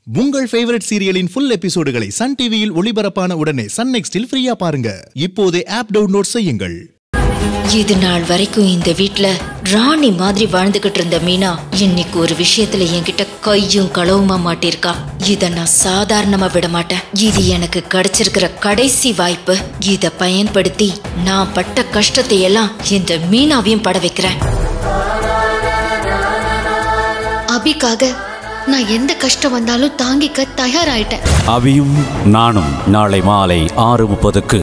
உங்கள் ஃபேவரட் சீரியலின் ஃபுல் எபிசோடுகளை சன் டிவியில் ஒளிபரப்பான உடனே சன் நெக்ஸ்டில் ஃப்ரீயா பாருங்க இப்போதே ஆப் டவுன்லோட் செய்யுங்கள் இது நாள் வரைக்கும் இந்த வீட்ல ராணி மாதிரி வாழ்ந்துகிட்டு இருந்த மீனா இன்னைக்கு ஒரு விஷயத்துல என்கிட்ட கையும் களவுமா மாட்டிருக்கா இத நான் சாதாரணமா விட மாட்டேன் இது எனக்கு கிடைச்சிருக்கிற கடைசி வாய்ப்பு இத பயன்படுத்தி நான் பட்ட கஷ்டத்தை எல்லாம் இந்த மீனாவையும் பட வைக்கிறேன் அபிக்காக நான் எந்த கஷ்டம் வந்தாலும் தாங்கிக்க தயாராயிட்டேன் அபியும் நானும் நாளை மாலை ஆறு முப்பதுக்கு